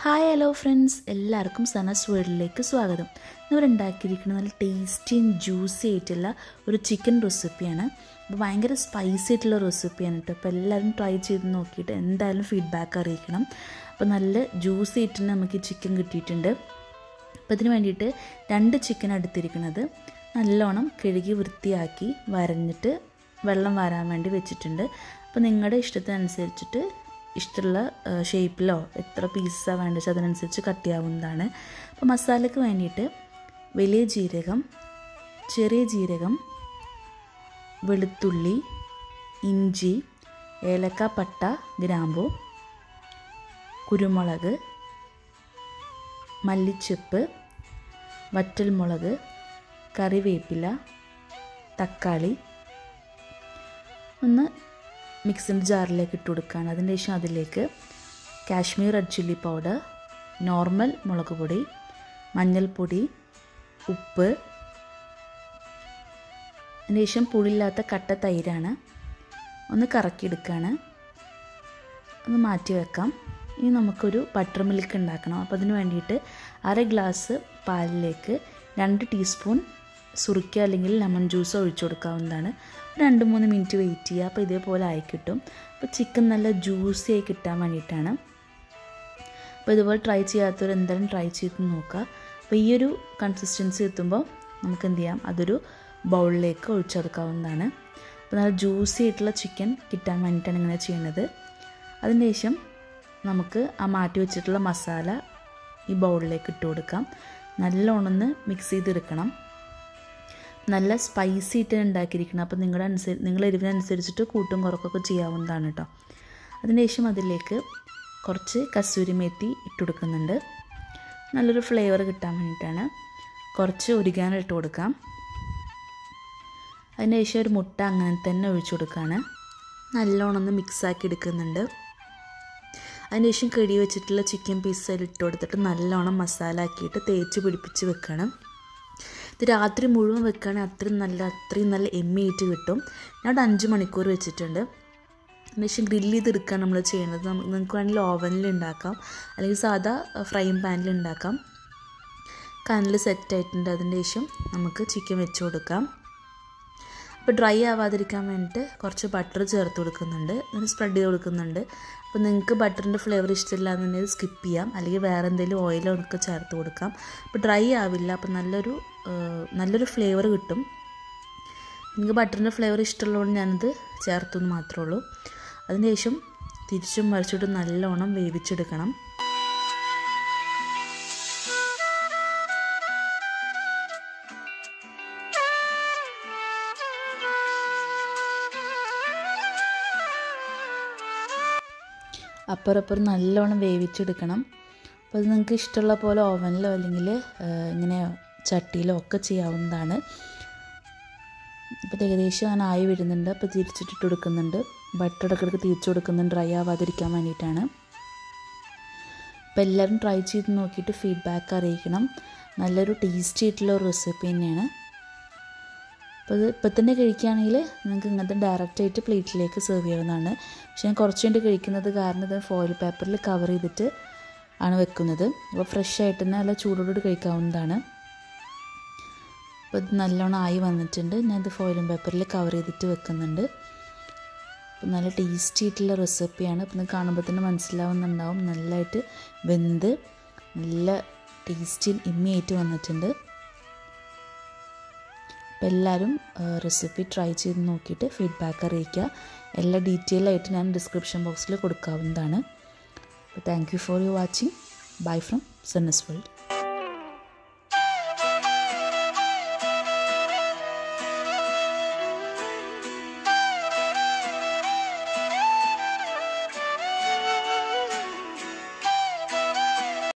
hi hello friends എല്ലാവർക്കും സനസ് വേൾഡിലേക്ക് സ്വാഗതം ഇന്നിവിടെ ഉണ്ടാക്കിയിരിക്കുന്നത് നല്ല ടേസ്റ്റി ആൻഡ് ജ്യൂസി ആയിട്ടുള്ള ഒരു ചിക്കൻ റെസിപ്പിയാണ് അപ്പോൾ ഭയങ്കര സ്പൈസി ആയിട്ടുള്ള റെസിപ്പിയാണ് കേട്ടോ അപ്പോൾ എല്ലാവരും ട്രൈ ചെയ്ത് നോക്കിയിട്ട് എന്തായാലും ഫീഡ്ബാക്ക് അറിയിക്കണം അപ്പോൾ നല്ല ജ്യൂസി ആയിട്ട് നമുക്ക് ഈ ചിക്കൻ കിട്ടിയിട്ടുണ്ട് അപ്പോൾ ഇതിന് വേണ്ടിയിട്ട് രണ്ട് ചിക്കൻ എടുത്തിരിക്കുന്നത് നല്ലോണം കഴുകി വൃത്തിയാക്കി വരഞ്ഞിട്ട് വെള്ളം വരാൻ വേണ്ടി വെച്ചിട്ടുണ്ട് അപ്പോൾ നിങ്ങളുടെ ഇഷ്ടത്തിനനുസരിച്ചിട്ട് ഇഷ്ടമുള്ള ഷേപ്പിലോ എത്ര പീസാണ് വേണ്ടത് വെച്ചാൽ അതിനനുസരിച്ച് കട്ട് ചെയ്യാവുന്നതാണ് അപ്പോൾ മസാലയ്ക്ക് വേണ്ടിയിട്ട് വലിയ ജീരകം ചെറിയ ജീരകം വെളുത്തുള്ളി ഇഞ്ചി ഏലക്ക പട്ട ഗ്രാമ്പു കുരുമുളക് മല്ലിച്ചപ്പ് വറ്റൽമുളക് കറിവേപ്പില തക്കാളി ഒന്ന് മിക്സിൻ്റെ ജാറിലേക്ക് ഇട്ട് കൊടുക്കുകയാണ് അതിന് ശേഷം അതിലേക്ക് Kashmir red chilli powder normal മുളക് പൊടി മഞ്ഞൾപ്പൊടി ഉപ്പ് അതിന് ശേഷം പുളിയില്ലാത്ത കട്ട തൈരാണ് ഒന്ന് കറക്കിയെടുക്കുകയാണ് ഒന്ന് മാറ്റി വെക്കാം ഇനി നമുക്കൊരു ബട്ടർ മിൽക്ക് ഉണ്ടാക്കണം അപ്പോൾ അതിന് വേണ്ടിയിട്ട് അര ഗ്ലാസ് പാലിലേക്ക് രണ്ട് ടീസ്പൂൺ സുറുക്ക അല്ലെങ്കിൽ ലെമൺ ജ്യൂസ് ഒഴിച്ചു കൊടുക്കാവുന്നതാണ് രണ്ട് മൂന്ന് മിനിറ്റ് വെയിറ്റ് ചെയ്യുക അപ്പോൾ ഇതേപോലെ ആയി കിട്ടും അപ്പോൾ ചിക്കൻ നല്ല ജ്യൂസി ആയി കിട്ടാൻ വേണ്ടിയിട്ടാണ് അപ്പോൾ ഇതുപോലെ ട്രൈ ചെയ്യാത്തവർ എന്തായാലും ട്രൈ ചെയ്ത് നോക്കുക അപ്പോൾ ഈ ഒരു കൺസിസ്റ്റൻസി എത്തുമ്പോൾ നമുക്ക് എന്ത് ചെയ്യാം അതൊരു ബൗളിലേക്ക് ഒഴിച്ചെടുക്കാവുന്നതാണ് അപ്പോൾ നല്ല ജ്യൂസി ആയിട്ടുള്ള ചിക്കൻ കിട്ടാൻ വേണ്ടിയിട്ടാണ് ഇങ്ങനെ ചെയ്യുന്നത് അതിന് ശേഷം നമുക്ക് ആ മാറ്റി വെച്ചിട്ടുള്ള മസാല ഈ ബൗളിലേക്ക് ഇട്ട് കൊടുക്കാം നല്ലോണം ഒന്ന് മിക്സ് ചെയ്തെടുക്കണം നല്ല സ്പൈസി ആയിട്ട് ഉണ്ടാക്കിയിരിക്കണം അപ്പോൾ നിങ്ങളുടെ അനുസരിച്ച് നിങ്ങളുടെ എരിവിനനുസരിച്ചിട്ട് കൂട്ടും കുറക്കൊക്കെ ചെയ്യാവുന്നതാണ് കേട്ടോ അതിനുശേഷം അതിലേക്ക് കുറച്ച് കസൂരി മേത്തി ഇട്ട് കൊടുക്കുന്നുണ്ട് നല്ലൊരു ഫ്ലേവർ കിട്ടാൻ വേണ്ടിയിട്ടാണ് കുറച്ച് ഒരിഗാനോ ഇട്ട് കൊടുക്കാം അതിനുശേഷം ഒരു മുട്ട അങ്ങനെ തന്നെ ഒഴിച്ചു കൊടുക്കുകയാണ് നല്ലോണം ഒന്ന് മിക്സാക്കി എടുക്കുന്നുണ്ട് അതിനുശേഷം കഴുകി വെച്ചിട്ടുള്ള ചിക്കൻ പീസ് അതിൽ ഇട്ട് കൊടുത്തിട്ട് നല്ലോണം മസാല ആക്കിയിട്ട് തേച്ച് പിടിപ്പിച്ച് വെക്കണം ഇത് രാത്രി മുഴുവൻ വെക്കുകയാണെങ്കിൽ അത്രയും നല്ല അത്രയും നല്ല എമ്മയായിട്ട് കിട്ടും ഞാൻ അവിടെ അഞ്ച് മണിക്കൂർ വെച്ചിട്ടുണ്ട് അതിനുശേഷം ഗ്രില്ല് ചെയ്തെടുക്കുകയാണ് നമ്മൾ ചെയ്യുന്നത് നമുക്ക് നിങ്ങൾക്ക് വേണമെങ്കിൽ ഓവനിൽ ഉണ്ടാക്കാം അല്ലെങ്കിൽ സാധാ ഫ്രൈ പാനിൽ ഉണ്ടാക്കാം കനൽ സെറ്റ് ആയിട്ടുണ്ട് അതിന് ശേഷം നമുക്ക് ചിക്കൻ വെച്ച് കൊടുക്കാം അപ്പോൾ ഡ്രൈ ആവാതിരിക്കാൻ വേണ്ടിയിട്ട് കുറച്ച് ബട്ടർ ചേർത്ത് കൊടുക്കുന്നുണ്ട് അങ്ങനെ സ്പ്രെഡ് ചെയ്ത് കൊടുക്കുന്നുണ്ട് അപ്പോൾ നിങ്ങൾക്ക് ബട്ടറിൻ്റെ ഫ്ലേവർ ഇഷ്ടമില്ല എന്നുണ്ടെങ്കിൽ സ്കിപ്പ് ചെയ്യാം അല്ലെങ്കിൽ വേറെ എന്തെങ്കിലും ഓയിലോ ഒക്കെ ചേർത്ത് കൊടുക്കാം അപ്പോൾ ഡ്രൈ ആവില്ല അപ്പോൾ നല്ലൊരു നല്ലൊരു ഫ്ലേവർ കിട്ടും എനിക്ക് ബട്ടറിൻ്റെ ഫ്ലേവർ ഇഷ്ടമുള്ളതുകൊണ്ട് ഞാനത് ചേർത്തെന്ന് മാത്രമേ ഉള്ളൂ അതിനുശേഷം തിരിച്ചും മറിച്ചിട്ട് നല്ലോണം വേവിച്ചെടുക്കണം അപ്പുറപ്പുറം നല്ലോണം വേവിച്ചെടുക്കണം അപ്പോൾ അത് നിങ്ങൾക്ക് ഇഷ്ടമുള്ള പോലെ ഓവനിലോ അല്ലെങ്കിൽ ഇങ്ങനെ ചട്ടിയിലോ ഒക്കെ ചെയ്യാവുന്നതാണ് ഇപ്പോൾ ഏകദേശം ഞാൻ ആയി വരുന്നുണ്ട് അപ്പോൾ തിരിച്ചിട്ടിട്ട് കൊടുക്കുന്നുണ്ട് ബട്ടർ ഇടയ്ക്കിടയ്ക്ക് തിരിച്ചു കൊടുക്കുന്നുണ്ട് ഡ്രൈ ആവാതിരിക്കാൻ വേണ്ടിയിട്ടാണ് അപ്പോൾ എല്ലാവരും ട്രൈ ചെയ്ത് നോക്കിയിട്ട് ഫീഡ്ബാക്ക് അറിയിക്കണം നല്ലൊരു ടേസ്റ്റി ആയിട്ടുള്ള ഒരു റെസിപ്പി തന്നെയാണ് അപ്പോൾ ഇത് ഇപ്പം തന്നെ കഴിക്കുകയാണെങ്കിൽ നിങ്ങൾക്ക് ഇങ്ങനത്തെ ഡയറക്റ്റായിട്ട് പ്ലേറ്റിലേക്ക് സെർവ് ചെയ്യാവുന്നതാണ് പക്ഷേ ഞാൻ കുറച്ച് കഴിഞ്ഞ് കഴിക്കുന്നത് കാരണം ഇത് ഫോയിൽ പേപ്പറിൽ കവർ ചെയ്തിട്ട് ആണ് വെക്കുന്നത് അപ്പോൾ ഫ്രഷ് ആയിട്ട് തന്നെ നല്ല ചൂടോടുകൂടി കഴിക്കാവുന്നതാണ് അപ്പോൾ ഇത് നല്ലോണം ആയി വന്നിട്ടുണ്ട് ഞാൻ ഇത് ഫോയിലും പേപ്പറിൽ കവർ ചെയ്തിട്ട് വെക്കുന്നുണ്ട് അപ്പോൾ നല്ല ടേസ്റ്റി ആയിട്ടുള്ള റെസിപ്പിയാണ് ഇപ്പം കാണുമ്പോൾ തന്നെ മനസ്സിലാവുന്നുണ്ടാവും നല്ലതായിട്ട് വെന്ത് നല്ല ടേസ്റ്റി ഇമ്മിയായിട്ട് വന്നിട്ടുണ്ട് അപ്പോൾ എല്ലാവരും റെസിപ്പി ട്രൈ ചെയ്ത് നോക്കിയിട്ട് ഫീഡ്ബാക്ക് അറിയിക്കുക എല്ലാ ഡീറ്റെയിൽ ആയിട്ട് ഞാൻ ഡിസ്ക്രിപ്ഷൻ ബോക്സിൽ കൊടുക്കാവുന്നതാണ് അപ്പോൾ thank you for you watching bye from സന്നസ് വേൾഡ്